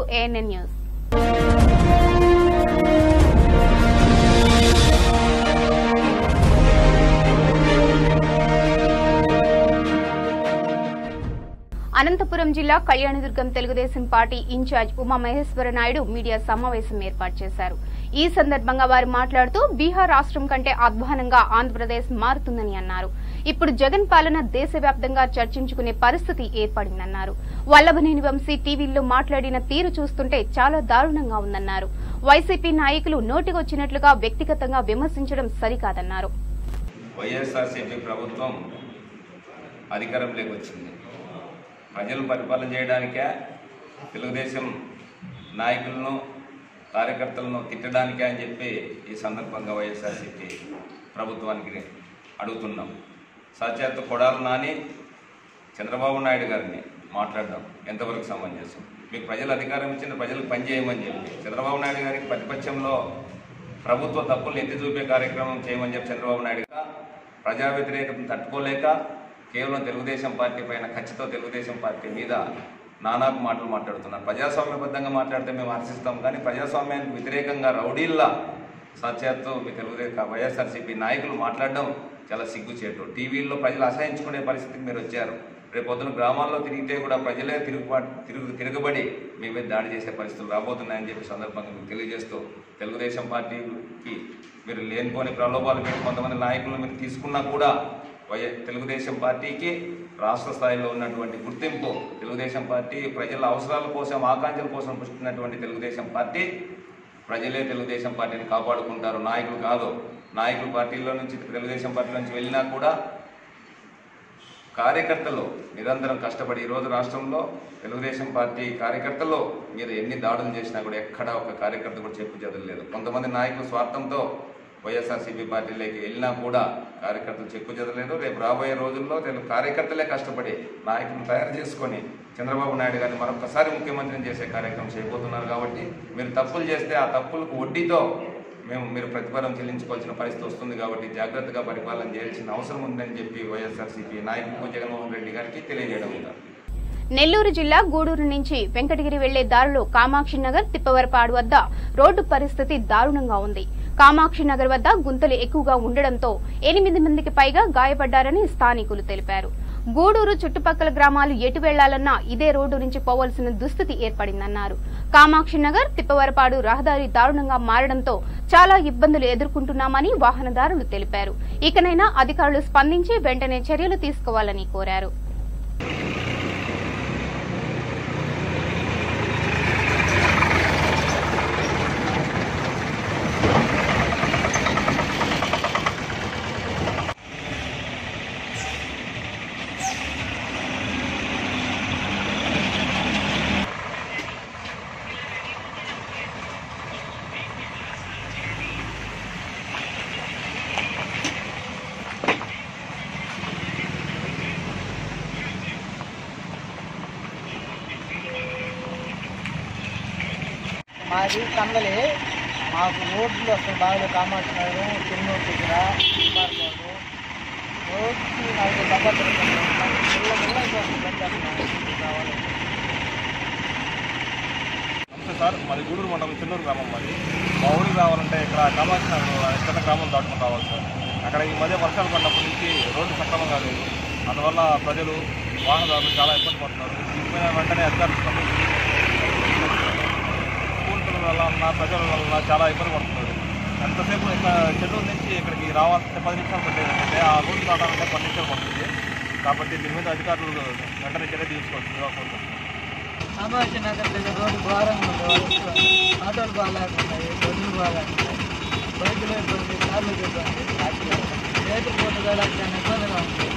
ANN news Anantapuram జిల్లా Kalyandurgam Telugu Desam party in charge Umamaheswara Naidu media సమావేశం ఏర్పాటు చేశారు ఈ సందర్భంగా వారు మాట్లాడుతూ బీహార్ రాష్ట్రం కంటే అధ్వానంగా ఆంధ్రప్రదేశ్ మారుతుందని అన్నారు ఇప్పుడు జగన్ పాలన దేశవ్యాప్తంగా చర్చించుకునే పరిస్థితి ఏర్పడిందన్నారు వల్లభనేని వంశీ టీవీల్లో మాట్లాడిన తీరు చూస్తుంటే చాలా దారుణంగా ఉందన్నారు వైసీపీ నాయకులు నోటికొచ్చినట్లుగా వ్యక్తిగతంగా విమర్శించడం సరికాదన్నారు వైఎస్ఆర్సీపీ ప్రభుత్వం అధికారంలోకి వచ్చింది ప్రజలు పరిపాలన చేయడానికే తెలుగుదేశం నాయకులను కార్యకర్తలను తిట్టడానికే అని చెప్పి ఈ సందర్భంగా వైఎస్ఆర్సీపీ ప్రభుత్వానికి అడుగుతున్నాం సచేత కొడాలి నాని చంద్రబాబు నాయుడు గారిని మాట్లాడడం ఎంతవరకు సమంజసం మీకు ప్రజలు అధికారం ఇచ్చిన ప్రజలకు పనిచేయమని చెప్పి చంద్రబాబు నాయుడు గారికి ప్రతిపక్షంలో ప్రభుత్వ తప్పులు ఎత్తి చూపే కార్యక్రమం చేయమని చెప్పి చంద్రబాబు నాయుడు గారు ప్రజా వ్యతిరేకతను తట్టుకోలేక కేవలం తెలుగుదేశం పార్టీ పైన ఖచ్చితో తెలుగుదేశం పార్టీ మీద నానాకు మాటలు మాట్లాడుతున్నారు ప్రజాస్వామ్యబద్ధంగా మాట్లాడితే మేము హర్షిస్తాం కానీ ప్రజాస్వామ్యానికి వ్యతిరేకంగా రౌడీల్లా సత్యాత్తు మీ తెలుగుదేశం వైఎస్ఆర్సీపీ నాయకులు మాట్లాడడం చాలా సిగ్గుచేటు టీవీల్లో ప్రజలు అసహించుకునే పరిస్థితికి మీరు వచ్చారు రేపు పొద్దున గ్రామాల్లో తిరిగితే కూడా ప్రజలే తిరుగుబాటు తిరుగు తిరగబడి మీ మీద దాడి చేసే పరిస్థితులు రాబోతున్నాయని చెప్పి సందర్భంగా మీకు తెలియజేస్తూ తెలుగుదేశం పార్టీకి మీరు లేనిపోని ప్రలోభాలు మీరు కొంతమంది నాయకులను మీరు తీసుకున్నా కూడా వై తెలుగుదేశం పార్టీకి రాష్ట్ర స్థాయిలో ఉన్నటువంటి గుర్తింపు తెలుగుదేశం పార్టీ ప్రజల అవసరాల కోసం ఆకాంక్షల కోసం పుష్టినటువంటి తెలుగుదేశం పార్టీ ప్రజలే తెలుగుదేశం పార్టీని కాపాడుకుంటారు నాయకులు కాదు నాయకులు పార్టీలో నుంచి తెలుగుదేశం పార్టీలో నుంచి వెళ్ళినా కూడా కార్యకర్తలు నిరంతరం కష్టపడి ఈరోజు రాష్ట్రంలో తెలుగుదేశం పార్టీ కార్యకర్తలు మీరు ఎన్ని దాడులు చేసినా కూడా ఎక్కడ ఒక కార్యకర్త కూడా చెప్పు చదవలేదు కొంతమంది నాయకులు స్వార్థంతో వైఎస్ఆర్సీపీ పార్టీలోకి వెళ్ళినా కూడా కార్యకర్తలు చెక్కు చెదలేదు రేపు రాబోయే రోజుల్లో తెలుగు కార్యకర్తలే కష్టపడి నాయకులను తయారు చేసుకొని చంద్రబాబు నాయుడు గారిని మరొకసారి ముఖ్యమంత్రిని చేసే కార్యక్రమం చేయబోతున్నారు కాబట్టి మీరు తప్పులు చేస్తే ఆ తప్పులకు వడ్డీతో మేము మీరు ప్రతిఫలం చెల్లించుకోవాల్సిన పరిస్థితి వస్తుంది కాబట్టి జాగ్రత్తగా పరిపాలన చేయాల్సిన అవసరం ఉందని చెప్పి వైఎస్ఆర్సీపీ నాయకులు జగన్మోహన్ రెడ్డి గారికి తెలియజేయడం ఉంటారు నెల్లూరు జిల్లా గూడూరు నుంచి వెంకటగిరి వెళ్లే దారిలో కామాక్షి నగర్ తిప్పవరపాడు వద్ద రోడ్డు పరిస్థితి దారుణంగా ఉంది కామాక్షి నగర్ వద్ద గుంతలు ఎక్కువగా ఉండడంతో ఎనిమిది మందికి పైగా గాయపడ్డారని స్థానికులు తెలిపారు గూడూరు చుట్టుపక్కల గ్రామాలు ఎటు వెళ్లాలన్నా ఇదే రోడ్డు నుంచి పోవలసిన దుస్థితి ఏర్పడిందన్నారు కామాక్షి నగర్ తిప్పవరపాడు రహదారి దారుణంగా మారడంతో చాలా ఇబ్బందులు ఎదుర్కొంటున్నామని వాహనదారులు తెలిపారు ఇకనైనా అధికారులు స్పందించి వెంటనే చర్యలు తీసుకోవాలని కోరారు మాది కందలి మాకు రోడ్లు అసలు బాగా కామాక్షి నగరం చెన్నూరు దగ్గర కుమార్పాడు రోడ్కి నాకు దగ్గర కావాలి నమస్తే సార్ మాది గూడూరు మండలం చిన్నూరు గ్రామం మాది మా ఊరికి రావాలంటే ఇక్కడ కామాక్షి నగర్ చిన్న గ్రామం దాటుకుని రావాలి సార్ అక్కడ ఈ మధ్య వర్షాలు పడినప్పటి నుంచి రోడ్డు సక్రమంగా లేదు అందువల్ల ప్రజలు వాహనదారులు చాలా ఇబ్బంది పడుతున్నారు దీనిపైన వెంటనే అధికారులు స్పందించి స్కూల్ పిల్లల వల్ల నా ప్రజల వల్ల చాలా ఇబ్బంది పడుతున్నారు ఎంతసేపు ఇక్కడ చెన్నూరు నుంచి ఇక్కడికి రావాలంటే పది నిమిషాలు పట్టేది అంటే ఆ రోడ్డు దాటాలంటే పది నిమిషాలు పడుతుంది కాబట్టి దీని మీద అధికారులు వెంటనే చర్య తీసుకోవచ్చు కోరుకుంటున్నాను కామాక్షి నగర్ దగ్గర రోడ్డు ఘోరంగా ఉంది ఆటోలు బాగాలేకున్నాయి బండ్లు బాగాలేకున్నాయి బైకులు ఇబ్బంది కార్లు ఇబ్బంది రేటు పోటీ వెళ్ళాల్సిన ఇబ్బందిగా ఉంది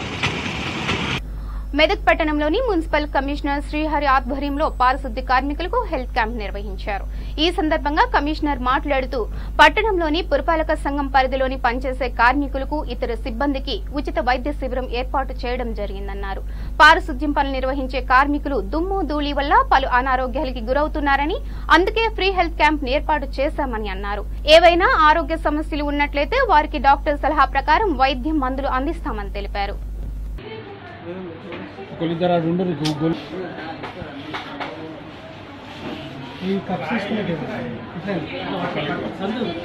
మెదక్ పట్టణంలోని మున్సిపల్ కమిషనర్ శ్రీహరి ఆధ్వర్యంలో పారిశుద్ధ్య కార్మికులకు హెల్త్ క్యాంప్ నిర్వహించారు ఈ సందర్భంగా కమిషనర్ మాట్లాడుతూ పట్టణంలోని పురపాలక సంఘం పరిధిలోని పనిచేసే కార్మికులకు ఇతర సిబ్బందికి ఉచిత వైద్య శిబిరం ఏర్పాటు చేయడం జరిగిందన్నారు పారిశుద్ధ్యం పనులు నిర్వహించే కార్మికులు దుమ్ము ధూళి వల్ల పలు అనారోగ్యాలకి గురవుతున్నారని అందుకే ఫ్రీ హెల్త్ క్యాంప్ ఏర్పాటు చేశామని అన్నారు ఏవైనా ఆరోగ్య సమస్యలు ఉన్నట్లయితే వారికి డాక్టర్ సలహా ప్రకారం వైద్యం మందులు అందిస్తామని తెలిపారు ఒకళ్ళిద్దరు ఆడు ఉండరు గోల్ ఈ కప్ తీసుకునేది సందు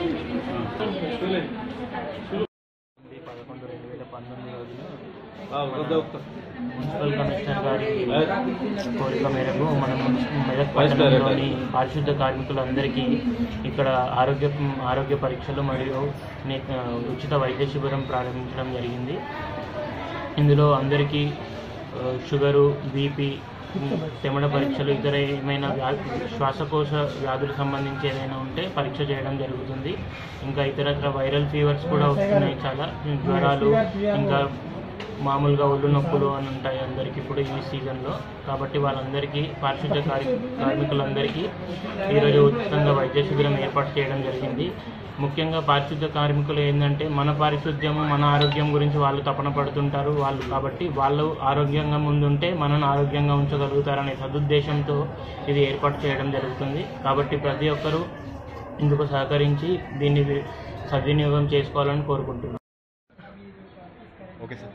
పదకొండు రెండు వేల పంతొమ్మిది రోజున మున్సిపల్ కమిషనర్ గారి కోరిక మేరకు మనం మెదక్ పట్టణంలోని పారిశుద్ధ కార్మికులందరికీ ఇక్కడ ఆరోగ్య ఆరోగ్య పరీక్షలు మరియు నే- ఉచిత వైద్య శిబిరం ప్రారంభించడం జరిగింది ఇందులో అందరికీ ఆ, షుగరు బీపీ తెమడ పరీక్షలు ఇతర ఏమైనా వ్యా శ్వాసకోశ వ్యాధులకు సంబంధించి ఏదైనా ఉంటే పరీక్ష చేయడం జరుగుతుంది ఇంకా ఇతరత్ర వైరల్ ఫీవర్స్ కూడా వస్తున్నాయి చాలా జ్వరాలు ఇంకా మామూలుగా ఒళ్ళు నొప్పులు అని ఉంటాయి అందరికీ ఇప్పుడు ఈ సీజన్లో కాబట్టి వాళ్ళందరికీ పారిశుద్ధ్య కార్మి కార్మికులందరికీ ఈరోజు ఉచితంగా వైద్య శిబిరం ఏర్పాటు చేయడం జరిగింది ముఖ్యంగా పారిశుద్ధ్య కార్మికులు ఏంటంటే మన పారిశుద్ధ్యము మన ఆరోగ్యం గురించి వాళ్ళు తపన పడుతుంటారు వాళ్ళు కాబట్టి వాళ్ళు ఆరోగ్యంగా ముందుంటే మనను ఆరోగ్యంగా ఉంచగలుగుతారనే సదుద్దేశంతో ఇది ఏర్పాటు చేయడం జరుగుతుంది కాబట్టి ప్రతి ఒక్కరూ ఇందుకు సహకరించి దీన్ని వి- సద్వినియోగం చేసుకోవాలని కోరుకుంటున్నాను ఓకే సార్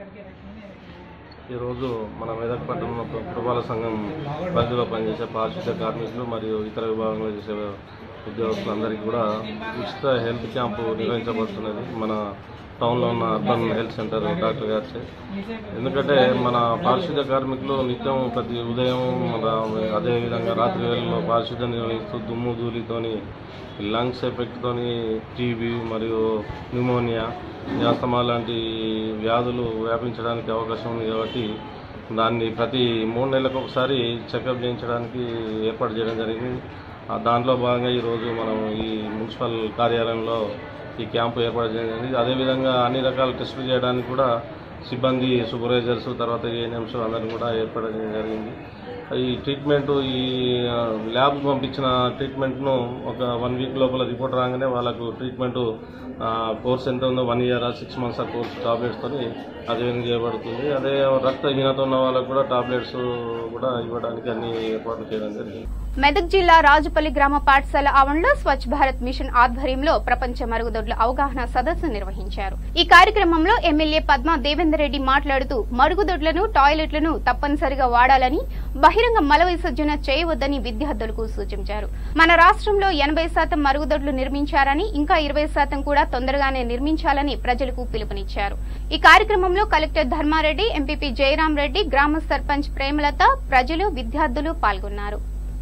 ఈరోజు మన మెదక్ పట్టణంలో పు- పురపాలక సంఘం పరిధిలో పనిచేసే పారిశుద్ధ్య కార్మికులు మరియు ఇతర విభాగంలో చేసే ఉద్యోగస్తులందరికీ కూడా ఉచిత హెల్త్ క్యాంపు నిర్వహించబడుతున్నది మన టౌన్లో ఉన్న అర్బన్ హెల్త్ సెంటర్ డాక్టర్ గారి ఎందుకంటే మన పారిశుద్ధ్య కార్మికులు నిత్యం ప్రతి ఉదయం మన అదేవిధంగా రాత్రి వేళల్లో పారిశుద్ధ్యం నిర్వహిస్తూ దుమ్ము ధూళితోని లంగ్స్ ఎఫెక్ట్తోని టీబీ మరియు న్యూమోనియా ఆస్తమా లాంటి వ్యాధులు వ్యాపించడానికి అవకాశం ఉంది కాబట్టి దాన్ని ప్రతి మూడు నెలలకు ఒకసారి చెకప్ చేయించడానికి ఏర్పాటు చేయడం జరిగింది ఆ దాంట్లో భాగంగా ఈరోజు మనం ఈ మున్సిపల్ కార్యాలయంలో ఈ క్యాంపు ఏర్పాటు చేయడం జరిగింది అదేవిధంగా అన్ని రకాల టెస్టులు చేయడానికి కూడా సిబ్బంది సూపర్వైజర్స్ తర్వాత ఏఎన్ఎంస్ అందరిని కూడా ఏర్పాటు చేయడం జరిగింది ఈ ట్రీట్మెంట్ ఈ ఆ, ల్యాబ్ పంపించిన ట్రీట్మెంట్ను ఒక వన్ వీక్ లోపల రిపోర్ట్ రాగానే వాళ్ళకు ట్రీట్మెంట్ కోర్స్ ఎంత ఉందో వన్ ఇయర్ సిక్స్ మంత్స్ ఆ కోర్స్ టాబ్లెట్స్తో అదేవిధంగా చేయబడుతుంది అదే రక్తహీనత ఉన్న వాళ్ళకు కూడా టాబ్లెట్స్ కూడా ఇవ్వడానికి అన్ని ఏర్పాట్లు చేయడం జరిగింది మెదక్ జిల్లా రాజుపల్లి గ్రామ పాఠశాల ఆవరణలో స్వచ్ఛ భారత్ మిషన్ ఆధ్వర్యంలో ప్రపంచ మరుగుదొడ్ల అవగాహన సదస్సు నిర్వహించారు ఈ కార్యక్రమంలో ఎమ్మెల్యే పద్మా దేవేందర్ రెడ్డి మాట్లాడుతూ మరుగుదొడ్లను టాయిలెట్లను తప్పనిసరిగా వాడాలని బహిరంగ మల విసర్జన చేయవద్దని విద్యార్థులకు సూచించారు మన రాష్ట్రంలో ఎనభై శాతం మరుగుదొడ్లు నిర్మించారని ఇంకా ఇరవై శాతం కూడా తొందరగానే నిర్మించాలని ప్రజలకు పిలుపునిచ్చారు ఈ కార్యక్రమంలో కలెక్టర్ ధర్మారెడ్డి ఎంపీపీ జయరాం రెడ్డి గ్రామ సర్పంచ్ ప్రేమలత ప్రజలు విద్యార్థులు పాల్గొన్నారు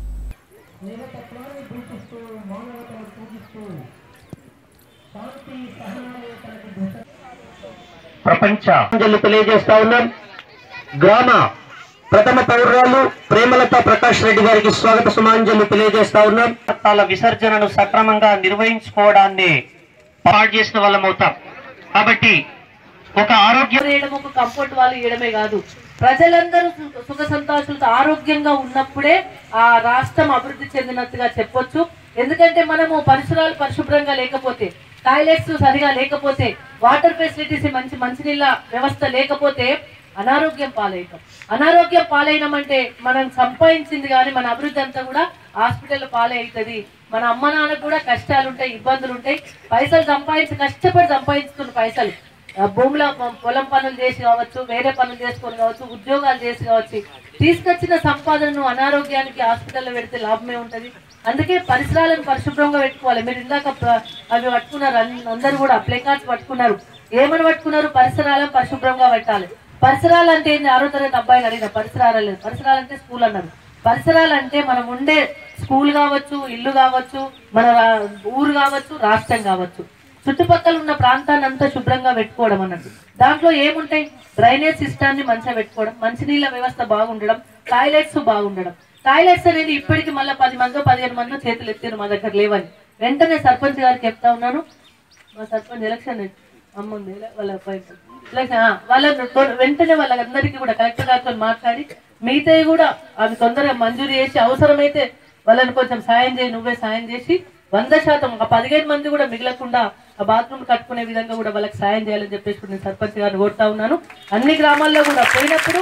ప్రపంచ ప్రజలు తెలియజేస్తా ఉన్నాం గ్రామ ప్రథమ పౌరురాలు ప్రేమలత ప్రకాష్ రెడ్డి గారికి స్వాగత సుమాంజలు తెలియజేస్తా ఉన్నాం పదార్థాల విసర్జనను సక్రమంగా నిర్వహించుకోవడాన్ని పాడు చేసిన వాళ్ళం అవుతాం కాబట్టి ఒక ఆరోగ్య వేయడం ఒక కంఫర్ట్ వాళ్ళు ఇవ్వడమే కాదు ప్రజలందరూ సు- సుఖ సంతోషాలతో ఆరోగ్యంగా ఉన్నప్పుడే ఆ రాష్ట్రం అభివృద్ధి చెందినట్టుగా చెప్పొచ్చు ఎందుకంటే మనము పరిసరాలు పరిశుభ్రంగా లేకపోతే టాయిలెట్స్ సరిగా లేకపోతే వాటర్ ఫెసిలిటీస్ మంచి మంచినీళ్ళ వ్యవస్థ లేకపోతే అనారోగ్యం పాలవుతాం అనారోగ్యం పాలైనమంటే మనం సంపాదించింది కానీ మన అభివృద్ధి అంతా కూడా హాస్పిటల్ పాలే అవుతుంది మన అమ్మ నాన్నకు కూడా కష్టాలు ఉంటాయి ఇబ్బందులు ఉంటాయి పైసలు సంపాదించి కష్టపడి సంపాదించుకున్న పైసలు ఆ భూమిలో పొ- పొలం పనులు చేసి కావచ్చు వేరే పనులు చేసుకొని కావచ్చు ఉద్యోగాలు చేసి కావచ్చు తీసుకొచ్చిన సంపాదనను అనారోగ్యానికి హాస్పిటల్లో పెడితే లాభమే ఉంటది అందుకే పరిసరాలను పరిశుభ్రంగా పెట్టుకోవాలి మీరు ఇందాక ప్ర- అవి పట్టుకున్నారు అన్- అందరూ కూడా ప్లేకార్డ్స్ పట్టుకున్నారు ఏమని పట్టుకున్నారు పరిసరాలను పరిశుభ్రంగా పెట్టాలి పరిసరాలు అంటే ఏంది ఆరో తరగతి అబ్బాయిలు అడిగిన పరిసరాలు లేదు పరిసరాలు అంటే స్కూల్ అన్నారు పరిసరాలు అంటే మనం ఉండే స్కూల్ కావచ్చు ఇల్లు కావచ్చు మన రా- ఊరు కావచ్చు రాష్ట్రం కావచ్చు చుట్టుపక్కల ఉన్న ప్రాంతాన్ని అంతా శుభ్రంగా పెట్టుకోవడం అన్నట్టు దాంట్లో ఏముంటాయి డ్రైనేజ్ సిస్టాన్ని మంచిగా పెట్టుకోవడం మంచినీళ్ళ వ్యవస్థ బాగుండడం టాయిలెట్స్ బాగుండడం టాయిలెట్స్ అనేది ఇప్పటికి మళ్ళీ పది మందో పదిహేను మందో చేతులు ఎత్తారు మా దగ్గర లేవని వెంటనే సర్పంచ్ గారికి చెప్తా ఉన్నాను మా సర్పంచ్ ఎలక్షన్ అమ్మ ఉంది ఎల- వాళ్ళ అబ్బాయి ఎలక్షన్ ఆ, వాళ్ళ తొ- వెంటనే వాళ్ళందరికీ కూడా కలెక్టర్ గారితో మాట్లాడి మిగతాయి కూడా అవి తొందరగా మంజూరు చేసి అవసరమైతే వాళ్ళని కొంచెం సాయం చేయి నువ్వే సాయం చేసి వంద శాతం ఒక పదిహేను మంది కూడా మిగలకుండా ఆ బాత్రూమ్ కట్టుకునే విధంగా కూడా వాళ్ళకి సాయం చేయాలని చెప్పేసి కూడా నేను సర్పంచ్ గారిని కోరుతా ఉన్నాను అన్ని గ్రామాల్లో కూడా పోయినప్పుడు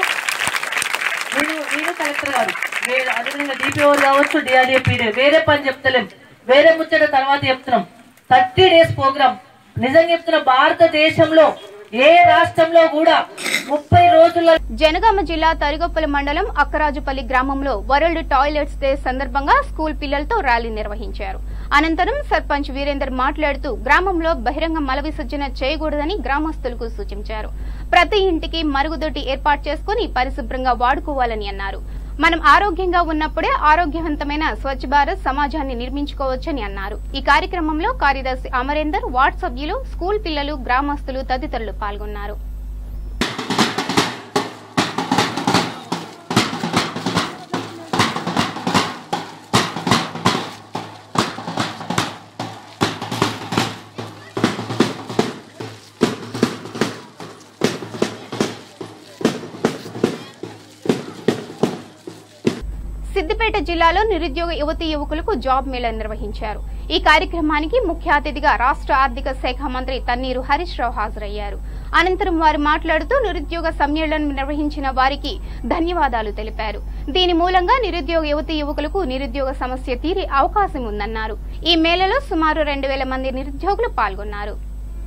నేను నేను కలెక్టర్ గారు వేరే అదేవిధంగా డిపిఓ కావచ్చు డిఆర్ఏ పీడే వేరే పని చెప్తలేం వేరే ముచ్చట తర్వాత చెప్తున్నాం థర్టీ డేస్ ప్రోగ్రామ్ నిజంగా చెప్తున్నా భారతదేశంలో ఏ రాష్ట్రంలో కూడా ముప్పై రోజుల జనగామ జిల్లా తరిగొప్పల మండలం అక్కరాజుపల్లి గ్రామంలో వరల్డ్ టాయిలెట్స్ డే సందర్భంగా స్కూల్ పిల్లలతో ర్యాలీ నిర్వహించారు అనంతరం సర్పంచ్ వీరేందర్ మాట్లాడుతూ గ్రామంలో బహిరంగ మల విసర్జన చేయకూడదని గ్రామస్తులకు సూచించారు ప్రతి ఇంటికి మరుగుదొడ్డి ఏర్పాటు చేసుకుని పరిశుభ్రంగా వాడుకోవాలని అన్నారు మనం ఆరోగ్యంగా ఉన్నప్పుడే ఆరోగ్యవంతమైన స్వచ్ఛ భారత్ సమాజాన్ని నిర్మించుకోవచ్చని అన్నారు ఈ కార్యక్రమంలో కార్యదర్శి అమరేందర్ వార్డ్ సభ్యులు స్కూల్ పిల్లలు గ్రామస్తులు తదితరులు పాల్గొన్నారు సిద్దిపేట జిల్లాలో నిరుద్యోగ యువతీ యువకులకు జాబ్ మేళా నిర్వహించారు ఈ కార్యక్రమానికి ముఖ్య అతిథిగా రాష్ట్ర ఆర్థిక శాఖ మంత్రి తన్నీరు హరీష్ రావు హాజరయ్యారు అనంతరం వారు మాట్లాడుతూ నిరుద్యోగ సమ్మేళనం నిర్వహించిన వారికి ధన్యవాదాలు తెలిపారు దీని మూలంగా నిరుద్యోగ యువతీ యువకులకు నిరుద్యోగ సమస్య తీరే అవకాశం ఉందన్నారు ఈ మేళలో సుమారు రెండు వేల మంది నిరుద్యోగులు పాల్గొన్నారు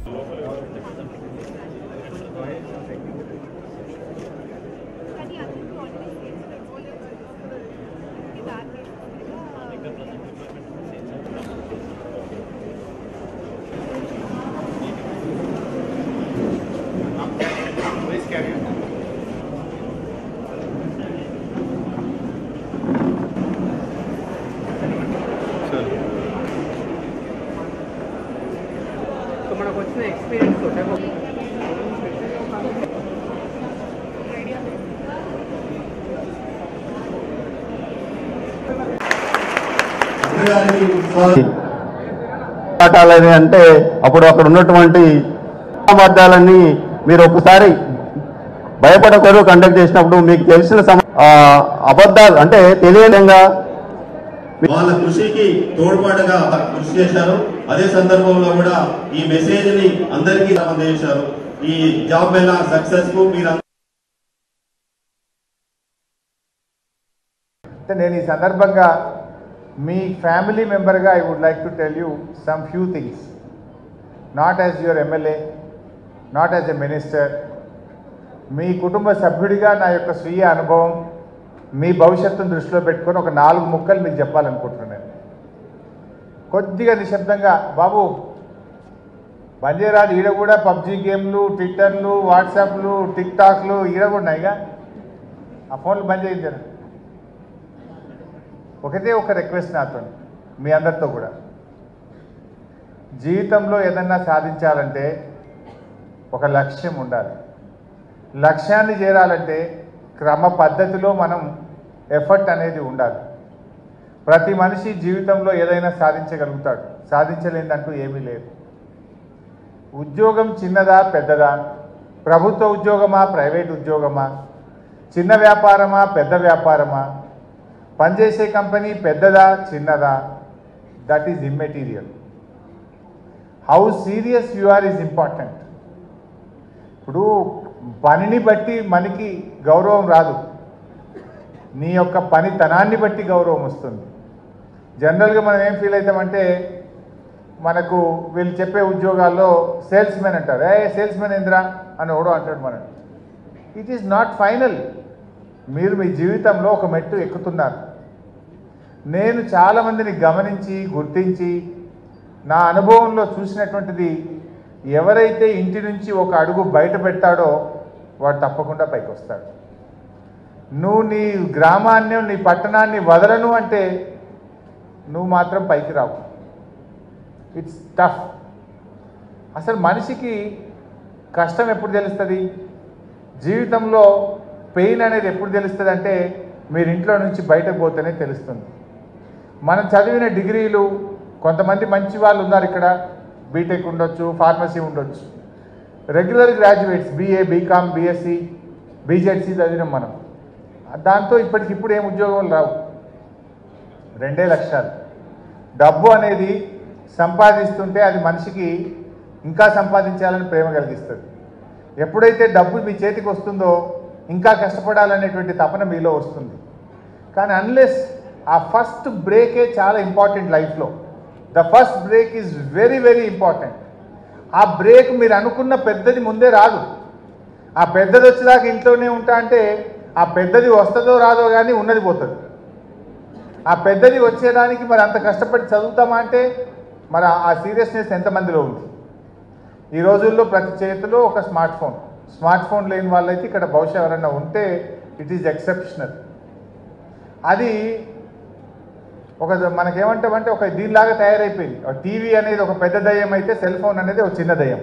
మనకు వచ్చిన ఎక్స్పీరియన్స్ తోటే మాట్లాడాలని అంటే అప్పుడు అక్కడ ఉన్నటువంటి అబద్ధాలన్నీ మీరు ఒకసారి భయపడకూడదు కండక్ట్ చేసినప్పుడు మీకు తెలిసిన సమ ఆ, అబద్ధాలు అంటే తెలియడంగా వాళ్ళ కృషికి తోడ్పాటుగా కృషి చేశారు అదే సందర్భంలో కూడా ఈ మెసేజ్ ని అందరికీ అందజేశారు ఈ జాబ్ మేళా సక్సెస్ కు మీరు అంటే నేను ఈ సందర్భంగా మీ ఫ్యామిలీ మెంబర్గా I would like to tell you some few things not as your MLA not as a minister మీ కుటుంబ సభ్యుడిగా నా యొక్క స్వీయ అనుభవం మీ భవిష్యత్తును దృష్టిలో పెట్టుకొని ఒక నాలుగు ముక్కలు మీకు చెప్పాలనుకుంటున్నాను కొద్దిగా నిశ్శబ్దంగా బాబు బంజేరాలు ఈడ కూడా పబ్జీ గేమ్లు ట్విట్టర్లు వాట్సాప్లు టిక్ టాక్లు ఈడ కూడా ఉన్నాయిగా ఆ ఫోన్లు బంద్ చేయించారు ఒకటే ఒక రిక్వెస్ట్ నాతో మీ అందరితో కూడా జీవితంలో ఏదన్నా సాధించాలంటే ఒక లక్ష్యం ఉండాలి లక్ష్యాన్ని చేరాలంటే క్రమ పద్ధతిలో మనం ఎఫర్ట్ అనేది ఉండాలి ప్రతి మనిషి జీవితంలో ఏదైనా సాధించగలుగుతాడు సాధించలేదంటూ ఏమీ లేదు ఉద్యోగం చిన్నదా పెద్దదా ప్రభుత్వ ఉద్యోగమా ప్రైవేట్ ఉద్యోగమా చిన్న వ్యాపారమా పెద్ద వ్యాపారమా పనిచేసే కంపెనీ పెద్దదా చిన్నదా that is immaterial how serious you are is important ఇప్పుడు పనిని బట్టి మనకి గౌరవం రాదు నీ యొక్క పనితనాన్ని బట్టి గౌరవం వస్తుంది జనరల్గా మనం ఏం ఫీల్ అవుతామంటే మనకు వీళ్ళు చెప్పే ఉద్యోగాల్లో సేల్స్ మెన్ అంటారు ఏ సేల్స్ మెన్ ఏంద్రా అని ఎవడో అంటాడు మనం ఇట్ ఈస్ నాట్ ఫైనల్ మీరు మీ జీవితంలో ఒక మెట్టు ఎక్కుతున్నారు నేను చాలామందిని గమనించి గుర్తించి నా అనుభవంలో చూసినటువంటిది ఎవరైతే ఇంటి నుంచి ఒక అడుగు బయట పెడతాడో వాడు తప్పకుండా పైకి వస్తాడు నువ్వు నీ గ్రామాన్ని నీ పట్టణాన్ని వదలను అంటే నువ్వు మాత్రం పైకి రావు ఇట్స్ టఫ్ అసలు మనిషికి కష్టం ఎప్పుడు తెలుస్తుంది జీవితంలో పెయిన్ అనేది ఎప్పుడు తెలుస్తుంది అంటే మీరు ఇంట్లో నుంచి బయటకు పోతేనే తెలుస్తుంది మనం చదివిన డిగ్రీలు కొంతమంది మంచి వాళ్ళు ఉన్నారు ఇక్కడ బీటెక్ ఉండొచ్చు ఫార్మసీ ఉండొచ్చు regular graduates BA B Com B Sc BZC చదివినాం మనం దాంతో ఇప్పటికిప్పుడు ఏం ఉద్యోగాలు రావు రెండే లక్షలు డబ్బు అనేది సంపాదిస్తుంటే అది మనిషికి ఇంకా సంపాదించాలని ప్రేమ కలిగిస్తుంది ఎప్పుడైతే డబ్బు మీ చేతికి వస్తుందో ఇంకా కష్టపడాలనేటువంటి తపన మీలో వస్తుంది కానీ అన్లెస్ ఆ ఫస్ట్ బ్రేకే చాలా ఇంపార్టెంట్ లైఫ్లో the first break is very very important ఆ బ్రేక్ మీరు అనుకున్న పెద్దది ముందే రాదు ఆ పెద్దది వచ్చేదాకా ఇంట్లోనే ఉంటా అంటే ఆ పెద్దది వస్తుందో రాదో కానీ ఉన్నది పోతుంది ఆ పెద్దది వచ్చేదానికి మరి అంత కష్టపడి చదువుతామా అంటే మరి ఆ- ఆ సీరియస్నెస్ ఎంతమందిలో ఉంది ఈ రోజుల్లో ప్రతి చేతిలో ఒక స్మార్ట్ ఫోన్ స్మార్ట్ ఫోన్ లేని వాళ్ళైతే ఇక్కడ బహుశా ఎవరైనా ఉంటే ఇట్ ఈజ్ ఎక్సెప్షనల్ అది ఒక మనకేమంటామంటే ఒక దీనిలాగా తయారైపోయింది టీవీ అనేది ఒక పెద్ద దయ్యం అయితే సెల్ ఫోన్ అనేది ఒక చిన్న దయ్యం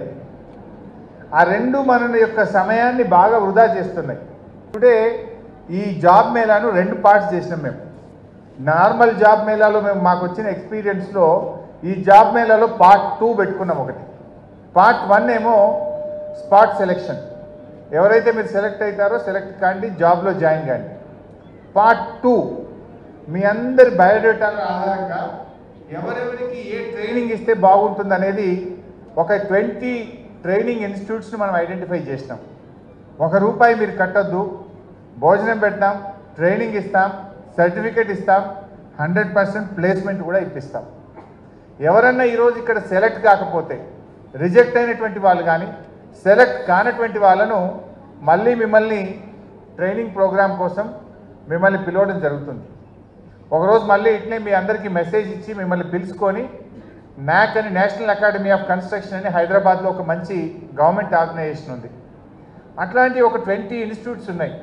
ఆ రెండు మన యొక్క సమయాన్ని బాగా వృధా చేస్తున్నాయి టుడే ఈ జాబ్ మేళాను రెండు పార్ట్స్ చేసినాం మేము నార్మల్ జాబ్ మేళాలో మేము మాకు వచ్చిన ఎక్స్పీరియన్స్లో ఈ జాబ్ మేళాలో పార్ట్ టూ పెట్టుకున్నాం ఒకటి పార్ట్ వన్ ఏమో స్పాట్ సెలెక్షన్ ఎవరైతే మీరు సెలెక్ట్ అవుతారో సెలెక్ట్ కాండి జాబ్లో జాయిన్ కాండి పార్ట్ టూ మీ అందరి బయోడేటాల ఆధారంగా ఎవరెవరికి ఏ ట్రైనింగ్ ఇస్తే బాగుంటుంది అనేది ఒక ట్వంటీ ట్రైనింగ్ ఇన్స్టిట్యూట్స్ని మనం ఐడెంటిఫై చేసినాం ఒక రూపాయి మీరు కట్టొద్దు భోజనం పెడతాం ట్రైనింగ్ ఇస్తాం సర్టిఫికేట్ ఇస్తాం హండ్రెడ్ పర్సెంట్ ప్లేస్మెంట్ కూడా ఇప్పిస్తాం ఎవరన్నా ఈరోజు ఇక్కడ సెలెక్ట్ కాకపోతే రిజెక్ట్ అయినటువంటి వాళ్ళు కానీ సెలెక్ట్ కానటువంటి వాళ్ళను మళ్ళీ మిమ్మల్ని ట్రైనింగ్ ప్రోగ్రామ్ కోసం మిమ్మల్ని పిలవడం జరుగుతుంది ఒకరోజు మళ్ళీ ఇట్లే మీ అందరికీ మెసేజ్ ఇచ్చి మిమ్మల్ని పిలుచుకొని నాక్ అని నేషనల్ అకాడమీ ఆఫ్ కన్స్ట్రక్షన్ అని హైదరాబాద్లో ఒక మంచి గవర్నమెంట్ ఆర్గనైజేషన్ ఉంది అట్లాంటి ఒక ట్వంటీ ఇన్స్టిట్యూట్స్ ఉన్నాయి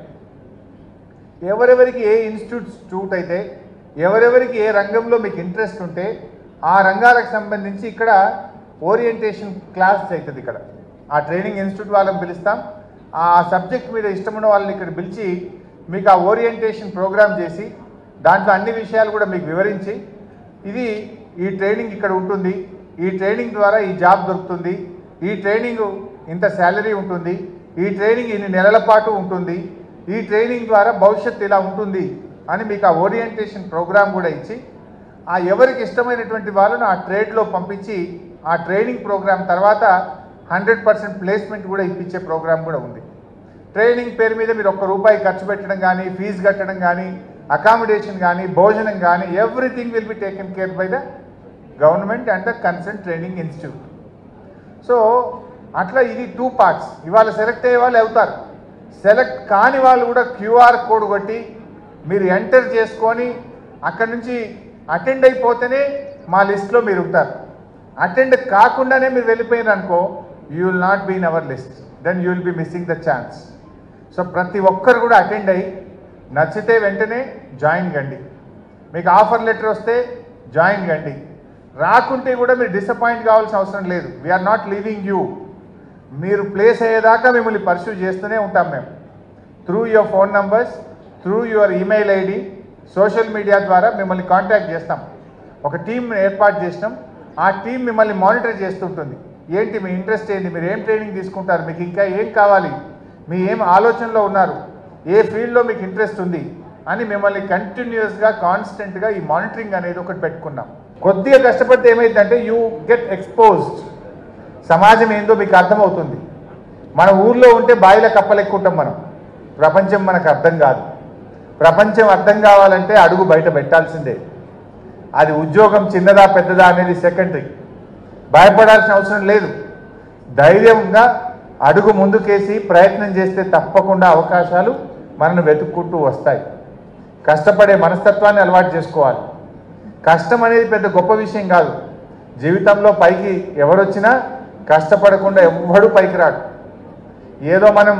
ఎవరెవరికి ఏ ఇన్స్టిట్యూట్ సూట్ అయితే ఎవరెవరికి ఏ రంగంలో మీకు ఇంట్రెస్ట్ ఉంటే ఆ రంగాలకు సంబంధించి ఇక్కడ ఓరియంటేషన్ క్లాస్ అవుతుంది ఇక్కడ ఆ ట్రైనింగ్ ఇన్స్టిట్యూట్ వాళ్ళని పిలుస్తాం ఆ సబ్జెక్ట్ మీద ఇష్టమున్న వాళ్ళని ఇక్కడ పిలిచి మీకు ఆ ఓరియంటేషన్ ప్రోగ్రామ్ చేసి దాంట్లో అన్ని విషయాలు కూడా మీకు వివరించి ఇది ఈ ట్రైనింగ్ ఇక్కడ ఉంటుంది ఈ ట్రైనింగ్ ద్వారా ఈ జాబ్ దొరుకుతుంది ఈ ట్రైనింగ్ ఇంత శాలరీ ఉంటుంది ఈ ట్రైనింగ్ ఇన్ని నెలల పాటు ఉంటుంది ఈ ట్రైనింగ్ ద్వారా భవిష్యత్తు ఇలా ఉంటుంది అని మీకు ఆ ఓరియంటేషన్ ప్రోగ్రామ్ కూడా ఇచ్చి ఆ ఎవరికి ఇష్టమైనటువంటి వాళ్ళను ఆ ట్రేడ్లో పంపించి ఆ ట్రైనింగ్ ప్రోగ్రామ్ తర్వాత హండ్రెడ్ పర్సెంట్ ప్లేస్మెంట్ కూడా ఇప్పించే ప్రోగ్రామ్ కూడా ఉంది ట్రైనింగ్ పేరు మీద మీరు ఒక్క రూపాయి ఖర్చు పెట్టడం కానీ ఫీజు కట్టడం కానీ అకామిడేషన్ కానీ భోజనం కానీ everything will be taken care by the government and the concern training institute so అట్లా ఇది టూ పార్ట్స్ ఇవాళ సెలెక్ట్ అయ్యే వాళ్ళు అవుతారు సెలెక్ట్ కాని వాళ్ళు కూడా క్యూఆర్ కోడ్ కొట్టి మీరు ఎంటర్ చేసుకొని అక్కడి నుంచి అటెండ్ అయిపోతేనే మా లిస్ట్లో మీరు ఉంటారు అటెండ్ కాకుండానే మీరు వెళ్ళిపోయినారు అనుకో you will not be in our list then you will be missing the chance so ప్రతి ఒక్కరు కూడా అటెండ్ అయ్యి నచ్చితే వెంటనే జాయిన్ కండి మీకు ఆఫర్ లెటర్ వస్తే జాయిన్ కండి రాకుంటే కూడా మీరు డిసప్పాయింట్ కావాల్సిన అవసరం లేదు వీఆర్ నాట్ లీవింగ్ యూ మీరు ప్లేస్ అయ్యేదాకా మిమ్మల్ని పర్సూ చేస్తూనే ఉంటాం మేము through your phone numbers through your email ID social media ద్వారా మిమ్మల్ని కాంటాక్ట్ చేస్తాం ఒక టీం ఏర్పాటు చేసినాం ఆ టీం మిమ్మల్ని మానిటర్ చేస్తుంటుంది ఏంటి మీ ఇంట్రెస్ట్ ఏంటి మీరు ఏం ట్రైనింగ్ తీసుకుంటారు మీకు ఇంకా ఏం కావాలి మీ ఏం ఆలోచనలో ఉన్నారు ఏ ఫీల్డ్లో మీకు ఇంట్రెస్ట్ ఉంది అని మిమ్మల్ని కంటిన్యూస్గా కాన్స్టెంట్గా ఈ మానిటరింగ్ అనేది ఒకటి పెట్టుకున్నాం కొద్దిగా కష్టపడితే ఏమైందంటే యూ గెట్ ఎక్స్పోజ్డ్ సమాజం ఏందో మీకు అర్థమవుతుంది మన ఊర్లో ఉంటే బాయిల కప్పలెక్కుంటాం మనం ప్రపంచం మనకు అర్థం కాదు ప్రపంచం అర్థం కావాలంటే అడుగు బయట పెట్టాల్సిందే అది ఉద్యోగం చిన్నదా పెద్దదా అనేది సెకండరీ భయపడాల్సిన అవసరం లేదు ధైర్యంగా అడుగు ముందుకేసి ప్రయత్నం చేస్తే తప్పకుండా అవకాశాలు మనను వెతుక్కుంటూ వస్తాయి కష్టపడే మనస్తత్వాన్ని అలవాటు చేసుకోవాలి కష్టం అనేది పెద్ద గొప్ప విషయం కాదు జీవితంలో పైకి ఎవరొచ్చినా కష్టపడకుండా ఎవ్వడు పైకి రాడు ఏదో మనం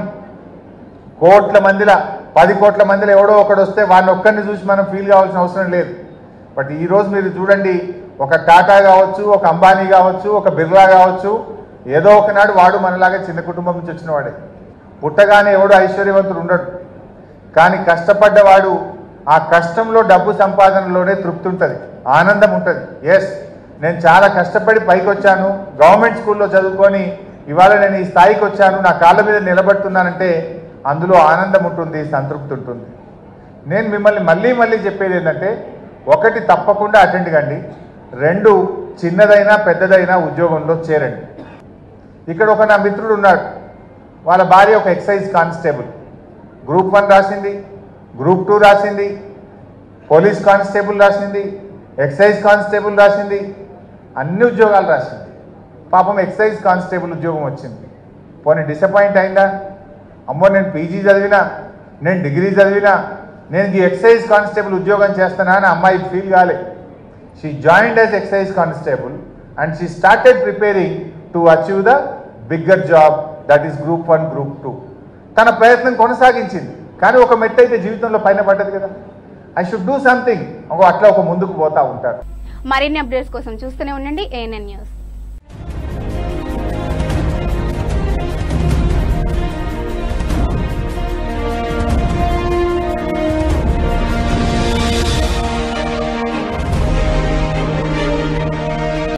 కోట్ల మందిల పది కోట్ల మందిలో ఎవడో ఒకడు వస్తే వాడిని ఒక్కరిని చూసి మనం ఫీల్ కావాల్సిన అవసరం లేదు బట్ ఈరోజు మీరు చూడండి ఒక టాటా కావచ్చు ఒక అంబానీ కావచ్చు ఒక బిర్లా కావచ్చు ఏదో ఒకనాడు వాడు మనలాగా చిన్న కుటుంబం నుంచి వచ్చిన వాడే పుట్టగానే ఎవడు ఐశ్వర్యవంతుడు ఉండడు కానీ కష్టపడ్డవాడు ఆ కష్టంలో డబ్బు సంపాదనలోనే తృప్తి ఉంటుంది ఆనందం ఉంటుంది ఎస్ నేను చాలా కష్టపడి పైకి వచ్చాను గవర్నమెంట్ స్కూల్లో చదువుకొని ఇవాళ నేను ఈ స్థాయికి వచ్చాను నా కాళ్ళ మీద నిలబడుతున్నానంటే అందులో ఆనందం ఉంటుంది సంతృప్తి ఉంటుంది నేను మిమ్మల్ని మళ్ళీ మళ్ళీ చెప్పేది ఏంటంటే ఒకటి తప్పకుండా అటెండ్ కండి రెండు చిన్నదైనా పెద్దదైనా ఉద్యోగంలో చేరండి ఇక్కడ ఒక నా మిత్రుడు ఉన్నాడు వాళ్ళ భార్య ఒక ఎక్సైజ్ కానిస్టేబుల్ గ్రూప్ వన్ రాసింది గ్రూప్ టూ రాసింది పోలీస్ కానిస్టేబుల్ రాసింది ఎక్సైజ్ కానిస్టేబుల్ రాసింది అన్ని ఉద్యోగాలు రాసింది పాపం ఎక్సైజ్ కానిస్టేబుల్ ఉద్యోగం వచ్చింది పోనీ డిసప్పాయింట్ అయిందా అమ్మో నేను పీజీ చదివినా నేను డిగ్రీ చదివినా నేను ఈ ఎక్సైజ్ కానిస్టేబుల్ ఉద్యోగం చేస్తానా అని అమ్మాయి ఫీల్ కాలే she joined as excise constable and she started preparing to achieve the bigger job that is group one group two తన ప్రయత్నం కొనసాగించింది కానీ ఒక మెట్టు అయితే జీవితంలో పైన పడ్డది కదా ఐ షుడ్ డూ సంథింగ్ ఒక అట్లా ఒక ముందుకు పోతా ఉంటారు మరిన్ని అప్డేట్స్ కోసం చూస్తూనే ఉండండి ఏఎన్ఎన్ న్యూస్